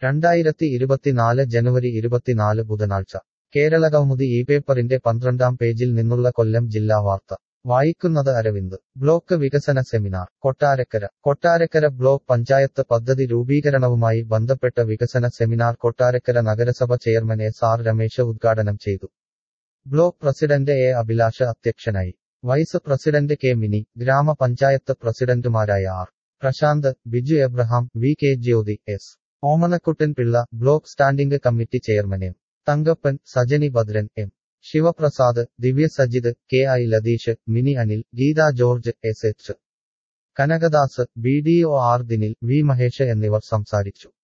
രണ്ടായിരത്തി ഇരുപത്തിനാല് ജനുവരി ഇരുപത്തിനാല് ബുധനാഴ്ച കേരളകൗമുദി ഈ പേപ്പറിന്റെ പന്ത്രണ്ടാം പേജിൽ നിന്നുള്ള കൊല്ലം ജില്ലാ വാർത്ത വായിക്കുന്നത് അരവിന്ദ് ബ്ലോക്ക് വികസന സെമിനാർ കൊട്ടാരക്കര കൊട്ടാരക്കര ബ്ലോക്ക് പഞ്ചായത്ത് പദ്ധതി രൂപീകരണവുമായി ബന്ധപ്പെട്ട വികസന സെമിനാർ കൊട്ടാരക്കര നഗരസഭ ചെയർമാൻ എസ് ആർ രമേശ് ഉദ്ഘാടനം ചെയ്തു ബ്ലോക്ക് പ്രസിഡന്റ് എ അഭിലാഷ് അധ്യക്ഷനായി വൈസ് പ്രസിഡന്റ് കെ മിനി ഗ്രാമപഞ്ചായത്ത് പ്രസിഡന്റുമാരായ R Prasanth Biju Abraham V K Jyothi S Omanakuttan Pillai block standing committee chairman M Thankappan Sajani Bhadran M Sivaprasad Divya Sajith K I Latheesh Mini Anil Geetha George S H Kanakadas B D O R Dinil V Mahesh എന്നിവർ സംസാരിച്ചു